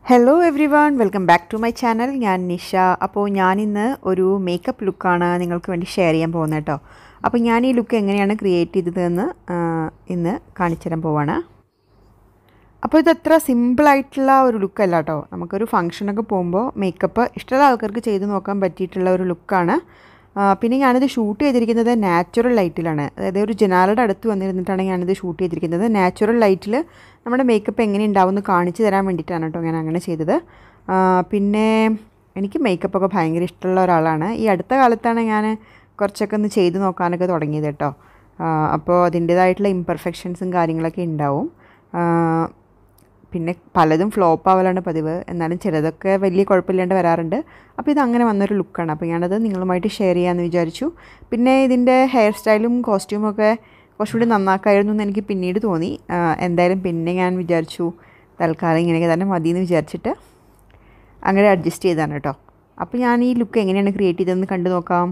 hello everyone welcome back to my channel ഞാൻ നിഷ അപ്പോൾ ഞാനിന്ന് ഒരു മേക്കപ്പ് ലുക്കാണ് നിങ്ങൾക്ക് വേണ്ടി ഷെയർ ചെയ്യാൻ പോകുന്നത് കേട്ടോ അപ്പോൾ ഞാൻ ഈ ലുക്ക് എങ്ങനെയാണ് ക്രിയേറ്റ് ചെയ്തതെന്ന് ആ, ഇന്ന് കാണിച്ചു തരാൻ പോവാണ് അപ്പോൾ ഇത് അത്ര സിമ്പിളായിട്ടുള്ള ഒരു ലുക്കല്ല കേട്ടോ നമുക്കൊരു ഫംഗ്ഷനൊക്കെ പോകുമ്പോൾ മേക്കപ്പ് ഇഷ്ടമുള്ള ആൾക്കാർക്ക് ചെയ്ത് നോക്കാൻ പറ്റിയിട്ടുള്ള ഒരു ലുക്കാണ് ആ, പിന്നെ ഞാനിത് ഷൂട്ട് ചെയ്തിരിക്കുന്നത് നാച്ചുറൽ ലൈറ്റിലാണ് അതായത് ഒരു ജനാലയുടെ അടുത്ത് വന്നിരുന്നിട്ടാണ് ഞാനിത് ഷൂട്ട് ചെയ്തിരിക്കുന്നത് നാച്ചുറൽ ലൈറ്റിൽ നമ്മുടെ മേക്കപ്പ് എങ്ങനെ ഉണ്ടാവും എന്ന് കാണിച്ചു തരാൻ വേണ്ടിയിട്ടാണ് കേട്ടോ ഞാൻ അങ്ങനെ ചെയ്തത് ആ, പിന്നെ എനിക്ക് മേക്കപ്പൊക്കെ ഭയങ്കര ഇഷ്ടമുള്ള ഒരാളാണ് ഈ അടുത്ത കാലത്താണ് ഞാൻ കുറച്ചൊക്കെ ഒന്ന് ചെയ്ത് നോക്കാനൊക്കെ തുടങ്ങിയത് കേട്ടോ ആ, അപ്പോൾ അതിൻ്റേതായിട്ടുള്ള ഇംപെർഫെക്ഷൻസും കാര്യങ്ങളൊക്കെ ഉണ്ടാവും ആ, പിന്നെ പലതും ഫ്ലോപ്പ് ആവലാണ് പതിവ് എന്നാലും ചിലതൊക്കെ വലിയ കുഴപ്പമില്ലാണ്ട് വരാറുണ്ട് അപ്പോൾ ഇത് അങ്ങനെ വന്നൊരു ലുക്കാണ് അപ്പോൾ ഞാനത് നിങ്ങളുമായിട്ട് ഷെയർ ചെയ്യാമെന്ന് വിചാരിച്ചു പിന്നെ ഇതിൻ്റെ ഹെയർ സ്റ്റൈലും കോസ്റ്റ്യൂമും ഒക്കെ കുറച്ചുകൂടി നന്നാക്കായിരുന്നു എന്ന് എനിക്ക് പിന്നീട് തോന്നി ആ, എന്തായാലും പിന്നെ ഞാൻ വിചാരിച്ചു തൽക്കാലം ഇങ്ങനെയൊക്കെ തന്നെ മതി എന്ന് വിചാരിച്ചിട്ട് അങ്ങനെ അഡ്ജസ്റ്റ് ചെയ്താണ് കേട്ടോ അപ്പോൾ ഞാൻ ഈ ലുക്ക് എങ്ങനെയാണ് ക്രിയേറ്റ് ചെയ്തതെന്ന് കണ്ടു നോക്കാം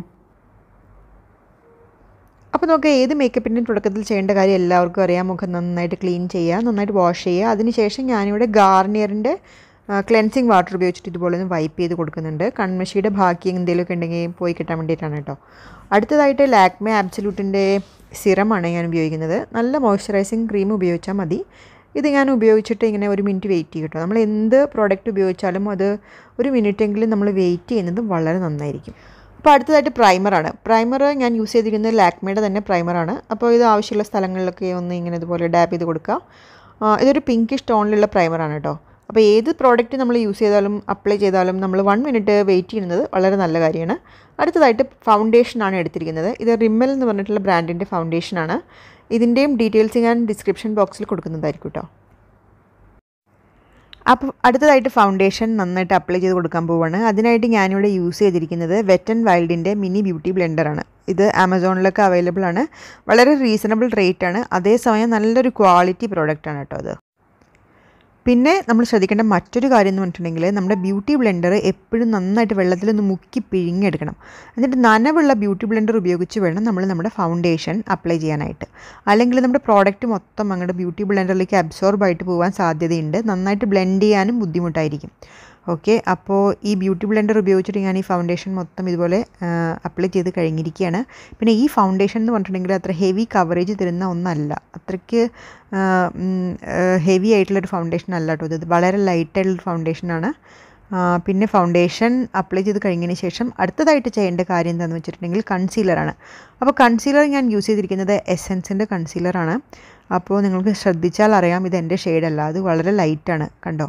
അപ്പോൾ നമുക്ക് ഏത് മേക്കപ്പിൻ്റെയും തുടക്കത്തിൽ ചെയ്യേണ്ട കാര്യം എല്ലാവർക്കും അറിയാം മുഖം നന്നായിട്ട് ക്ലീൻ ചെയ്യുക നന്നായിട്ട് വാഷ് ചെയ്യുക അതിനുശേഷം ഞാനിവിടെ ഗാർണിയറിൻ്റെ ക്ലെൻസിങ് വാട്ടർ ഉപയോഗിച്ചിട്ട് ഇതുപോലെ ഒന്ന് വൈപ്പ് ചെയ്ത് കൊടുക്കുന്നുണ്ട് കൺമഷിയുടെ ബാക്കി എന്തെങ്കിലുമൊക്കെ ഉണ്ടെങ്കിൽ പോയി കിട്ടാൻ വേണ്ടിയിട്ടാണ് കേട്ടോ അടുത്തതായിട്ട് ലാക്മേ ആബ്സല്യൂട്ടിൻ്റെ സിറമാണ് ഞാൻ ഉപയോഗിക്കുന്നത് നല്ല മോയ്സ്ചറൈസിങ് ക്രീം ഉപയോഗിച്ചാൽ മതി ഇത് ഞാൻ ഉപയോഗിച്ചിട്ട് ഇങ്ങനെ ഒരു മിനിറ്റ് വെയിറ്റ് ചെയ്യും കേട്ടോ നമ്മൾ എന്ത് പ്രോഡക്റ്റ് ഉപയോഗിച്ചാലും അത് ഒരു മിനിറ്റെങ്കിലും നമ്മൾ വെയിറ്റ് ചെയ്യുന്നത് വളരെ നന്നായിരിക്കും അപ്പോൾ അടുത്തതായിട്ട് പ്രൈമറാണ് പ്രൈമർ ഞാൻ യൂസ് ചെയ്തിരിക്കുന്നത് ലാക്മേയുടെ തന്നെ പ്രൈമറാണ് അപ്പോൾ ഇത് ആവശ്യമുള്ള സ്ഥലങ്ങളിലൊക്കെ ഒന്ന് ഇങ്ങനെ ഇതുപോലെ ഡാബ് ചെയ്ത് കൊടുക്കുക ആ, ഇതൊരു പിങ്കിഷ് ടോണിലുള്ള പ്രൈമറാണ് കേട്ടോ അപ്പോൾ ഏത് പ്രോഡക്റ്റ് നമ്മൾ യൂസ് ചെയ്താലും അപ്ലൈ ചെയ്താലും നമ്മൾ വൺ മിനിറ്റ് വെയിറ്റ് ചെയ്യുന്നത് വളരെ നല്ല കാര്യമാണ് അടുത്തതായിട്ട് ഫൗണ്ടേഷനാണ് എടുത്തിരിക്കുന്നത് ഇത് റിമ്മൽ എന്ന് പറഞ്ഞിട്ടുള്ള ബ്രാൻഡിൻ്റെ ഫൗണ്ടേഷനാണ് ഇതിൻ്റെയും ഡീറ്റെയിൽസ് ഞാൻ ഡിസ്ക്രിപ്ഷൻ ബോക്സിൽ കൊടുക്കുന്നതായിരിക്കും കേട്ടോ അപ്പോൾ അടുത്തതായിട്ട് ഫൗണ്ടേഷൻ നന്നായിട്ട് അപ്ലൈ ചെയ്ത് കൊടുക്കാൻ പോവുകയാണ് അതിനായിട്ട് ഞാനിവിടെ യൂസ് ചെയ്തിരിക്കുന്നത് വെറ്റ് ആൻഡ് വൈൽഡിൻ്റെ മിനി ബ്യൂട്ടി ബ്ലെൻഡറാണ് ഇത് ആമസോണിലൊക്കെ അവൈലബിൾ ആണ് വളരെ റീസണബിൾ റേറ്റ് ആണ് അതേസമയം നല്ലൊരു ക്വാളിറ്റി പ്രോഡക്റ്റ് ആണ് കേട്ടോ അത് പിന്നെ നമ്മൾ ശ്രദ്ധിക്കേണ്ട മറ്റൊരു കാര്യം എന്ന് പറഞ്ഞിട്ടുണ്ടെങ്കിൽ നമ്മുടെ ബ്യൂട്ടി ബ്ലെൻഡർ എപ്പോഴും നന്നായിട്ട് വെള്ളത്തിലൊന്ന് മുക്കി പിഴിഞ്ഞെടുക്കണം എന്നിട്ട് നനവുള്ള ബ്യൂട്ടി ബ്ലെൻഡർ ഉപയോഗിച്ച് വേണം നമ്മൾ നമ്മുടെ ഫൗണ്ടേഷൻ അപ്ലൈ ചെയ്യാനായിട്ട് അല്ലെങ്കിൽ നമ്മുടെ പ്രോഡക്റ്റ് മൊത്തം അങ്ങോട്ട് ബ്യൂട്ടി ബ്ലെൻഡറിലേക്ക് അബ്സോർബ് ആയിട്ട് പോകാൻ സാധ്യതയുണ്ട് നന്നായിട്ട് ബ്ലെൻഡ് ചെയ്യാനും ബുദ്ധിമുട്ടായിരിക്കും ഓക്കെ അപ്പോൾ ഈ ബ്യൂട്ടി ബ്ലെൻഡർ ഉപയോഗിച്ചിട്ട് ഞാൻ ഈ ഫൗണ്ടേഷൻ മൊത്തം ഇതുപോലെ അപ്ലൈ ചെയ്ത് കഴിഞ്ഞിരിക്കുകയാണ് പിന്നെ ഈ ഫൗണ്ടേഷൻ എന്ന് പറഞ്ഞിട്ടുണ്ടെങ്കിൽ അത്ര ഹെവി കവറേജ് തരുന്ന ഒന്നല്ല അത്രയ്ക്ക് ഹെവി ആയിട്ടുള്ളൊരു ഫൗണ്ടേഷൻ അല്ല കേട്ടോ ഇത് വളരെ ലൈറ്റായിട്ടുള്ളൊരു ഫൗണ്ടേഷനാണ് പിന്നെ ഫൗണ്ടേഷൻ അപ്ലൈ ചെയ്ത് കഴിഞ്ഞതിന് ശേഷം അടുത്തതായിട്ട് ചെയ്യേണ്ട കാര്യം എന്താണെന്ന് വെച്ചിട്ടുണ്ടെങ്കിൽ കൺസീലറാണ് അപ്പോൾ കൺസീലർ ഞാൻ യൂസ് ചെയ്തിരിക്കുന്നത് എസെൻസിൻ്റെ കൺസീലറാണ് അപ്പോൾ നിങ്ങൾക്ക് ശ്രദ്ധിച്ചാൽ അറിയാം ഇത് എൻ്റെ ഷെയ്ഡല്ല അത് വളരെ ലൈറ്റാണ് കണ്ടോ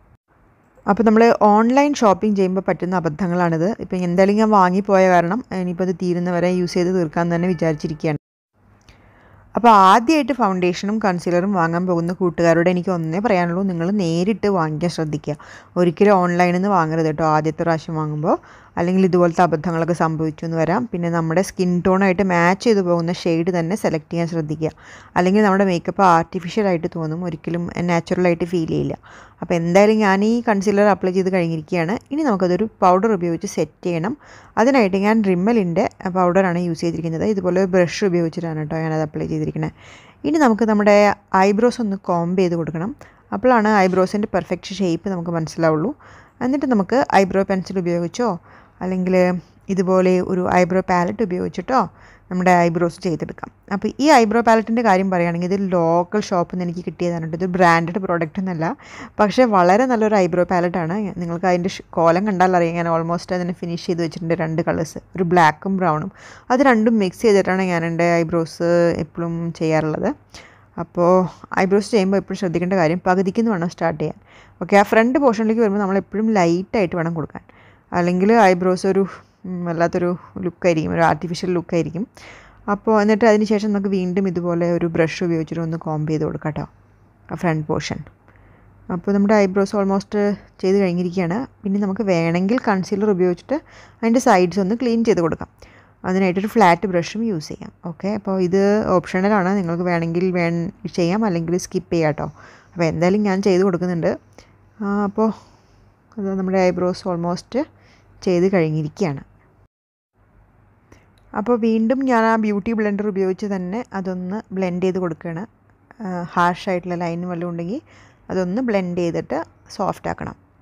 അപ്പോൾ നമ്മൾ ഓൺലൈൻ ഷോപ്പിംഗ് ചെയ്യുമ്പോൾ പറ്റുന്ന അബദ്ധങ്ങളാണിത് ഇപ്പോൾ എന്തായാലും ഞാൻ വാങ്ങിപ്പോയ കാരണം ഇനിയിപ്പോൾ അത് തീരുന്നവരെ യൂസ് ചെയ്ത് തീർക്കാമെന്ന് തന്നെ വിചാരിച്ചിരിക്കുകയാണ് അപ്പോൾ ആദ്യമായിട്ട് ഫൗണ്ടേഷനും കൺസീലറും വാങ്ങാൻ പോകുന്ന കൂട്ടുകാരോട് എനിക്ക് ഒന്നേ പറയാനുള്ളൂ നിങ്ങൾ നേരിട്ട് വാങ്ങിക്കാൻ ശ്രദ്ധിക്കുക ഒരിക്കലും ഓൺലൈനിൽ നിന്ന് വാങ്ങരുത് കേട്ടോ ആദ്യത്തെ പ്രാവശ്യം വാങ്ങുമ്പോൾ അല്ലെങ്കിൽ ഇതുപോലത്തെ അബദ്ധങ്ങളൊക്കെ സംഭവിച്ചു എന്ന് വരാം പിന്നെ നമ്മുടെ സ്കിൻ ടോണായിട്ട് മാച്ച് ചെയ്ത് പോകുന്ന ഷെയ്ഡ് തന്നെ സെലക്ട് ചെയ്യാൻ ശ്രദ്ധിക്കുക അല്ലെങ്കിൽ നമ്മുടെ മേക്കപ്പ് ആർട്ടിഫിഷ്യലായിട്ട് തോന്നും ഒരിക്കലും നാച്ചുറലായിട്ട് ഫീൽ ചെയ്യില്ല അപ്പോൾ എന്തായാലും ഞാൻ ഈ കൺസീലർ അപ്ലൈ ചെയ്ത് കഴിഞ്ഞിരിക്കുകയാണ് ഇനി നമുക്കതൊരു പൗഡർ ഉപയോഗിച്ച് സെറ്റ് ചെയ്യണം അതിനായിട്ട് ഞാൻ റിമ്മലിൻ്റെ പൗഡറാണ് യൂസ് ചെയ്തിരിക്കുന്നത് ഇതുപോലെ ബ്രഷ് ഉപയോഗിച്ചിട്ടാണ് കേട്ടോ ഞാനത് അപ്ലൈ ചെയ്തിരിക്കുന്നത് ഇനി നമുക്ക് നമ്മുടെ ഐബ്രോസ് ഒന്ന് കോംബ് ചെയ്ത് കൊടുക്കണം അപ്പോഴാണ് ഐബ്രോസിൻ്റെ പെർഫെക്റ്റ് ഷേപ്പ് നമുക്ക് മനസ്സിലാവുള്ളൂ എന്നിട്ട് നമുക്ക് ഐബ്രോ പെൻസിൽ ഉപയോഗിച്ചോ അല്ലെങ്കിൽ ഇതുപോലെ ഒരു ഐബ്രോ പാലറ്റ് ഉപയോഗിച്ചിട്ടോ നമ്മുടെ ഐബ്രോസ് ചെയ്തെടുക്കാം അപ്പോൾ ഈ ഐബ്രോ പാലറ്റിൻ്റെ കാര്യം പറയുകയാണെങ്കിൽ ഇത് ലോക്കൽ ഷോപ്പിൽ നിന്ന് എനിക്ക് കിട്ടിയതാണ് കേട്ടോ ഇത് ബ്രാൻഡഡ് പ്രോഡക്റ്റ് എന്നല്ല പക്ഷേ വളരെ നല്ലൊരു ഐബ്രോ പാലറ്റാണ് നിങ്ങൾക്ക് അതിൻ്റെ ഷ് കോലം കണ്ടാൽ അറിയാം ഞാൻ ഓൾമോസ്റ്റ് അതിനെ ഫിനിഷ് ചെയ്ത് വെച്ചിട്ടുണ്ട് രണ്ട് കളേഴ്സ് ഒരു ബ്ലാക്കും ബ്രൗണും അത് രണ്ടും മിക്സ് ചെയ്തിട്ടാണ് ഞാൻ എൻ്റെ ഐബ്രോസ് എപ്പോഴും ചെയ്യാറുള്ളത് അപ്പോൾ ഐബ്രോസ് ചെയ്യുമ്പോൾ എപ്പോഴും ശ്രദ്ധിക്കേണ്ട കാര്യം പകുതിക്ക് നിന്ന് വേണം സ്റ്റാർട്ട് ചെയ്യാൻ ഓക്കെ ആ ഫ്രണ്ട് പോർഷനിലേക്ക് വരുമ്പോൾ നമ്മൾ എപ്പോഴും ലൈറ്റായിട്ട് വേണം കൊടുക്കാൻ അല്ലെങ്കിൽ ഐബ്രോസ് ഒരു ഉം, വല്ലാത്തൊരു ലുക്കായിരിക്കും ഒരു ആർട്ടിഫിഷ്യൽ ലുക്കായിരിക്കും അപ്പോൾ എന്നിട്ട് അതിന് ശേഷം നമുക്ക് വീണ്ടും ഇതുപോലെ ഒരു ബ്രഷ് ഉപയോഗിച്ചിട്ട് ഒന്ന് കോംബ് ചെയ്ത് കൊടുക്കാം കേട്ടോ ആ ഫ്രണ്ട് പോർഷൻ അപ്പോൾ നമ്മുടെ ഐബ്രോസ് ഓൾമോസ്റ്റ് ചെയ്ത് കഴിഞ്ഞിരിക്കുകയാണ് പിന്നെ നമുക്ക് വേണമെങ്കിൽ കൺസീലർ ഉപയോഗിച്ചിട്ട് അതിൻ്റെ സൈഡ്സ് ഒന്ന് ക്ലീൻ ചെയ്ത് കൊടുക്കാം അതിനായിട്ടൊരു ഫ്ലാറ്റ് ബ്രഷും യൂസ് ചെയ്യാം ഓക്കെ അപ്പോൾ ഇത് ഓപ്ഷണലാണ് നിങ്ങൾക്ക് വേണമെങ്കിൽ വേ ചെയ്യാം അല്ലെങ്കിൽ സ്കിപ്പ് ചെയ്യാം കേട്ടോ അപ്പോൾ എന്തായാലും ഞാൻ ചെയ്ത് കൊടുക്കുന്നുണ്ട് ആ, അപ്പോൾ അത് നമ്മുടെ ഐബ്രോസ് ഓൾമോസ്റ്റ് ചെയ്ത് കഴിഞ്ഞിരിക്കുകയാണ് അപ്പോൾ വീണ്ടും ഞാൻ ആ ബ്യൂട്ടി ബ്ലെൻഡർ ഉപയോഗിച്ച് തന്നെ അതൊന്ന് ബ്ലെൻഡ് ചെയ്ത് കൊടുക്കുകയാണ് ഹാർഷായിട്ടുള്ള ലൈൻ വല്ലതും ഉണ്ടെങ്കിൽ അതൊന്ന് ബ്ലെൻഡ് ചെയ്തിട്ട് സോഫ്റ്റ് ആക്കണം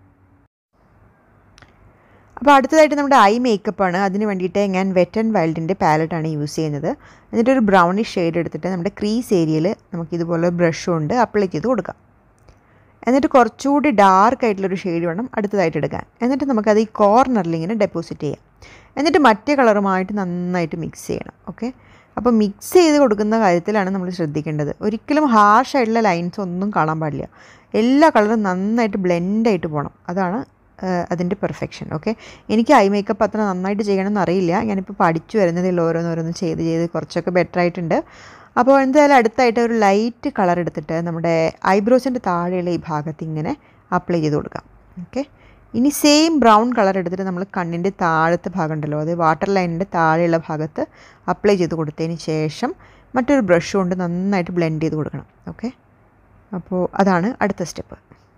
അപ്പോൾ അടുത്തതായിട്ട് നമ്മുടെ ഐ മേക്കപ്പാണ് അതിന് വേണ്ടിയിട്ട് ഞാൻ വെറ്റ് ആൻഡ് വൈൽഡിൻ്റെ പാലറ്റാണ് യൂസ് ചെയ്യുന്നത് എന്നിട്ട് ഒരു ബ്രൗണിഷ് ഷെയ്ഡ് എടുത്തിട്ട് നമ്മുടെ ക്രീസ് ഏരിയയിൽ നമുക്ക് ഇതുപോലെ ബ്രഷ് കൊണ്ട് അപ്ലൈ ചെയ്ത് കൊടുക്കാം എന്നിട്ട് കുറച്ചുകൂടി ഡാർക്ക് ആയിട്ടുള്ളൊരു ഷെയ്ഡ് വേണം അടുത്തതായിട്ട് എടുക്കാൻ എന്നിട്ട് നമുക്കത് ഈ കോർണറിൽ ഇങ്ങനെ ഡെപ്പോസിറ്റ് ചെയ്യാം എന്നിട്ട് മറ്റേ കളറുമായിട്ട് നന്നായിട്ട് മിക്സ് ചെയ്യണം ഓക്കെ അപ്പോൾ മിക്സ് ചെയ്ത് കൊടുക്കുന്ന കാര്യത്തിലാണ് നമ്മൾ ശ്രദ്ധിക്കേണ്ടത് ഒരിക്കലും ഹാർഷ് ആയിട്ടുള്ള ലൈൻസ് ഒന്നും കാണാൻ പാടില്ല എല്ലാ കളറും നന്നായിട്ട് ബ്ലെൻഡായിട്ട് പോകണം അതാണ് അതിൻ്റെ പെർഫെക്ഷൻ ഓക്കെ എനിക്ക് ഐ മേക്കപ്പ് അത്ര നന്നായിട്ട് ചെയ്യണമെന്ന് അറിയില്ല ഞാനിപ്പോൾ പഠിച്ചു വരുന്നതേ ഉള്ളൂ ഓരോന്നോരോന്ന് ചെയ്ത് ചെയ്ത് കുറച്ചൊക്കെ ബെറ്റർ ആയിട്ടുണ്ട് അപ്പോൾ എന്തായാലും അടുത്തായിട്ട് ഒരു ലൈറ്റ് കളർ എടുത്തിട്ട് നമ്മുടെ ഐബ്രോസിൻ്റെ താഴെയുള്ള ഈ ഭാഗത്ത് ഇങ്ങനെ അപ്ലൈ ചെയ്ത് കൊടുക്കാം ഓക്കെ ഇനി സെയിം ബ്രൗൺ കളർ എടുത്തിട്ട് നമ്മൾ കണ്ണിൻ്റെ താഴത്തെ ഭാഗം ഉണ്ടല്ലോ അത് വാട്ടർ ലൈനിൻ്റെ താഴെയുള്ള ഭാഗത്ത് അപ്ലൈ ചെയ്ത് കൊടുത്തതിന് ശേഷം മറ്റൊരു ബ്രഷ് കൊണ്ട് നന്നായിട്ട് ബ്ലെൻഡ് ചെയ്ത് കൊടുക്കണം ഓക്കെ അപ്പോൾ അതാണ് അടുത്ത സ്റ്റെപ്പ്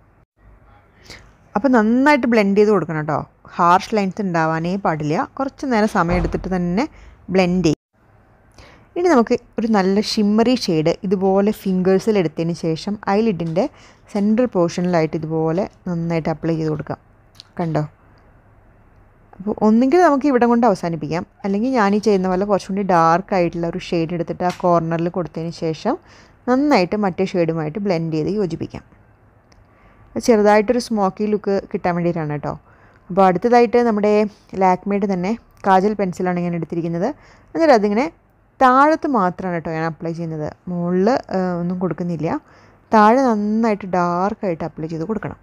അപ്പോൾ നന്നായിട്ട് ബ്ലെൻഡ് ചെയ്ത് കൊടുക്കണം കേട്ടോ ഹാർഷ് ലൈൻസ് ഉണ്ടാവാനേ പാടില്ല കുറച്ച് നേരം സമയം എടുത്തിട്ട് തന്നെ ബ്ലെൻഡ് ചെയ്യും ഇനി നമുക്ക് ഒരു നല്ല ഷിമ്മറി ഷെയ്ഡ് ഇതുപോലെ ഫിംഗേഴ്സിൽ എടുത്തതിന് ശേഷം ഐലിഡിൻ്റെ സെൻട്രൽ പോർഷനിലായിട്ട് ഇതുപോലെ നന്നായിട്ട് അപ്ലൈ ചെയ്ത് കൊടുക്കാം കണ്ടോ അപ്പോൾ ഒന്നുകിൽ നമുക്ക് ഇവിടെ കൊണ്ട് അവസാനിപ്പിക്കാം അല്ലെങ്കിൽ ഞാൻ ഈ ചെയ്യുന്ന പോലെ കുറച്ചും കൂടി ഡാർക്ക് ആയിട്ടുള്ള ഒരു ഷെയ്ഡ് എടുത്തിട്ട് ആ കോർണറിൽ കൊടുത്തതിന് ശേഷം നന്നായിട്ട് മറ്റേ ഷെയ്ഡുമായിട്ട് ബ്ലെൻഡ് ചെയ്ത് യോജിപ്പിക്കാം ചെറുതായിട്ടൊരു സ്മോക്കി ലുക്ക് കിട്ടാൻ വേണ്ടിയിട്ടാണ് കേട്ടോ അപ്പോൾ അടുത്തതായിട്ട് നമ്മുടെ ലാക്മേഡ് തന്നെ കാജൽ പെൻസിലാണ് ഞാൻ എടുത്തിരിക്കുന്നത് എന്നിട്ട് അതിങ്ങനെ താഴത്ത് മാത്രമാണ് കേട്ടോ ഞാൻ അപ്ലൈ ചെയ്യുന്നത് മുകളിൽ ഒന്നും കൊടുക്കുന്നില്ല താഴെ നന്നായിട്ട് ഡാർക്കായിട്ട് അപ്ലൈ ചെയ്ത് കൊടുക്കണം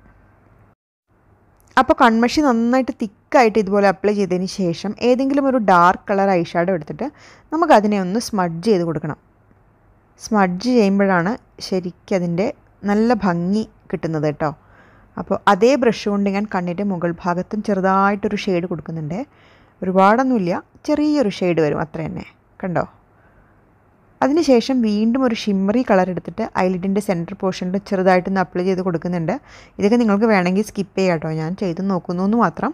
അപ്പോൾ കൺമഷി നന്നായിട്ട് തിക്കായിട്ട് ഇതുപോലെ അപ്ലൈ ചെയ്തതിന് ശേഷം ഏതെങ്കിലും ഒരു ഡാർക്ക് കളർ ഐഷാഡോ എടുത്തിട്ട് നമുക്കതിനെ ഒന്ന് സ്മഡ്ജ് ചെയ്ത് കൊടുക്കണം സ്മഡ്ജ് ചെയ്യുമ്പോഴാണ് ശരിക്കും അതിൻ്റെ നല്ല ഭംഗി കിട്ടുന്നത് കേട്ടോ അപ്പോൾ അതേ ബ്രഷ് കൊണ്ട് ഞാൻ കണ്ണിൻ്റെ മുകൾ ഭാഗത്തും ചെറുതായിട്ടൊരു ഷെയ്ഡ് കൊടുക്കുന്നുണ്ട് ഒരുപാടൊന്നുമില്ല ചെറിയൊരു ഷെയ്ഡ് വരും അത്ര തന്നെ കണ്ടോ അതിനുശേഷം വീണ്ടും ഒരു ഷിമ്മറി കളർ എടുത്തിട്ട് ഐലിഡിൻ്റെ സെൻറ്റർ പോർഷനിൽ ചെറുതായിട്ടൊന്ന് അപ്ലൈ ചെയ്ത് കൊടുക്കുന്നുണ്ട് ഇതൊക്കെ നിങ്ങൾക്ക് വേണമെങ്കിൽ സ്കിപ്പ് ചെയ്യാം കേട്ടോ ഞാൻ ചെയ്ത് നോക്കുന്നു എന്ന് മാത്രം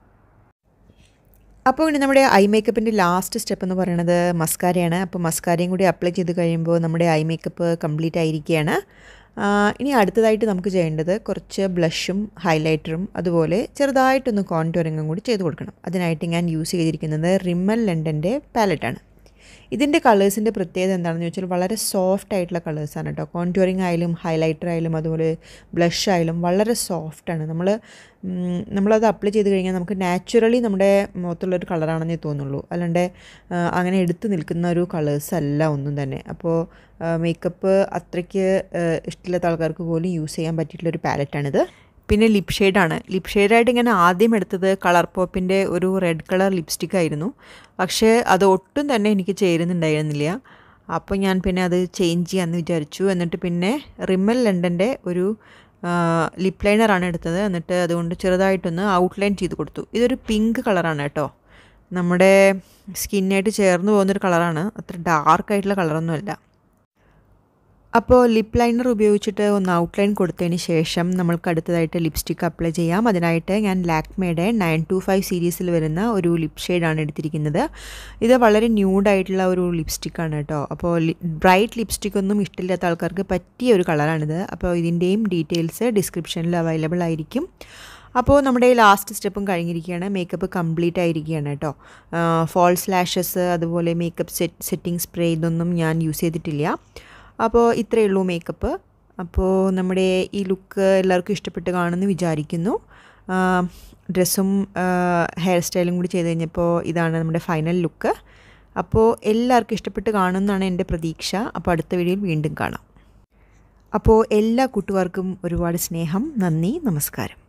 അപ്പോൾ ഇനി നമ്മുടെ ഐ മേക്കപ്പിൻ്റെ ലാസ്റ്റ് സ്റ്റെപ്പ് എന്ന് പറയുന്നത് മസ്കാരയാണ് അപ്പോൾ മസ്കാരയും കൂടി അപ്ലൈ ചെയ്ത് കഴിയുമ്പോൾ നമ്മുടെ ഐ മേക്കപ്പ് കംപ്ലീറ്റ് ആയിരിക്കുകയാണ് ഇനി അടുത്തതായിട്ട് നമുക്ക് ചെയ്യേണ്ടത് കുറച്ച് ബ്ലഷും ഹൈലൈറ്ററും അതുപോലെ ചെറുതായിട്ടൊന്ന് കോൺറ്റോറിങ്ങും കൂടി ചെയ്ത് കൊടുക്കണം അതിനായിട്ട് ഞാൻ യൂസ് ചെയ്തിരിക്കുന്നത് റിമ്മൽ ലണ്ടൻ്റെ പാലറ്റാണ് ഇതിൻ്റെ കളേഴ്സിൻ്റെ പ്രത്യേകത എന്താണെന്ന് ചോദിച്ചാൽ വളരെ സോഫ്റ്റ് ആയിട്ടുള്ള കളേഴ്സാണ് കേട്ടോ കോൺറ്റോറിങ് ആയാലും ഹൈലൈറ്റർ ആയാലും അതുപോലെ ബ്ലഷ് ആയാലും വളരെ സോഫ്റ്റാണ് നമ്മൾ നമ്മളത് അപ്ലൈ ചെയ്ത് കഴിഞ്ഞാൽ നമുക്ക് നാച്ചുറലി നമ്മുടെ മുഖത്തുള്ളൊരു കളറാണെന്നേ തോന്നുള്ളൂ അല്ലാണ്ട് അങ്ങനെ എടുത്തു നിൽക്കുന്ന ഒരു കളേഴ്സ് അല്ല ഒന്നും തന്നെ അപ്പോൾ മേക്കപ്പ് അത്രയ്ക്ക് ഇഷ്ടമില്ലാത്ത ആൾക്കാർക്ക് പോലും യൂസ് ചെയ്യാൻ പറ്റിയിട്ടുള്ളൊരു പാലറ്റാണിത് പിന്നെ ലിപ് ഷെയ്ഡാണ് ലിപ് ഷെയ്ഡായിട്ട് ഞാൻ ആദ്യം എടുത്തത് കളർ പോപ്പിൻ്റെ ഒരു റെഡ് കളർ ലിപ്സ്റ്റിക് ആയിരുന്നു പക്ഷേ അത് ഒട്ടും തന്നെ എനിക്ക് ചേരുന്നുണ്ടായിരുന്നില്ല അപ്പോൾ ഞാൻ പിന്നെ അത് ചേഞ്ച് ചെയ്യാമെന്ന് വിചാരിച്ചു എന്നിട്ട് പിന്നെ റിമ്മൽ ലണ്ടൻ്റെ ഒരു ലിപ് ലൈനറാണ് എടുത്തത് എന്നിട്ട് അതുകൊണ്ട് ചെറുതായിട്ടൊന്ന് ഔട്ട്ലൈൻ ചെയ്ത് കൊടുത്തു ഇതൊരു പിങ്ക് കളറാണ് കേട്ടോ നമ്മുടെ സ്കിന്നായിട്ട് ചേർന്ന് പോകുന്നൊരു കളറാണ് അത്ര ഡാർക്കായിട്ടുള്ള കളറൊന്നുമല്ല അപ്പോൾ ലിപ്പ് ലൈനർ ഉപയോഗിച്ചിട്ട് ഒന്ന് ഔട്ട്ലൈൻ കൊടുത്തതിന് ശേഷം നമ്മൾക്ക് അടുത്തതായിട്ട് ലിപ്സ്റ്റിക് അപ്ലൈ ചെയ്യാം അതിനായിട്ട് ഞാൻ ലാക്മേയുടെ നയൻ ടു ഫൈവ് സീരീസിൽ വരുന്ന ഒരു ലിപ് ഷെയ്ഡാണ് എടുത്തിരിക്കുന്നത് ഇത് വളരെ ന്യൂഡായിട്ടുള്ള ഒരു ലിപ്സ്റ്റിക്കാണ് കേട്ടോ അപ്പോൾ ബ്രൈറ്റ് ലിപ്സ്റ്റിക് ഒന്നും ഇഷ്ടമില്ലാത്ത ആൾക്കാർക്ക് പറ്റിയ ഒരു കളറാണിത് അപ്പോൾ ഇതിൻ്റെയും ഡീറ്റെയിൽസ് ഡിസ്ക്രിപ്ഷനിൽ അവൈലബിൾ ആയിരിക്കും അപ്പോൾ നമ്മുടെ ലാസ്റ്റ് സ്റ്റെപ്പും കഴിഞ്ഞിരിക്കുകയാണ് മേക്കപ്പ് കംപ്ലീറ്റ് ആയിരിക്കുകയാണ് കേട്ടോ ഫോൾസ് ലാഷസ് അതുപോലെ മേക്കപ്പ് സെറ്റ് സെറ്റിംഗ് സ്പ്രേ ഇതൊന്നും ഞാൻ യൂസ് ചെയ്തിട്ടില്ല അപ്പോൾ ഇത്രയേ ഉള്ളൂ മേക്കപ്പ് അപ്പോൾ നമ്മുടെ ഈ ലുക്ക് എല്ലാവർക്കും ഇഷ്ടപ്പെട്ട് കാണുമെന്ന് വിചാരിക്കുന്നു ഡ്രസ്സും ഹെയർ സ്റ്റൈലും കൂടി ചെയ്ത് കഴിഞ്ഞപ്പോൾ ഇതാണ് നമ്മുടെ ഫൈനൽ ലുക്ക് അപ്പോൾ എല്ലാവർക്കും ഇഷ്ടപ്പെട്ട് കാണുമെന്നാണ് എൻ്റെ പ്രതീക്ഷ അപ്പോൾ അടുത്ത വീഡിയോയിൽ വീണ്ടും കാണാം അപ്പോൾ എല്ലാ കൂട്ടുകാർക്കും ഒരുപാട് സ്നേഹം നന്ദി നമസ്കാരം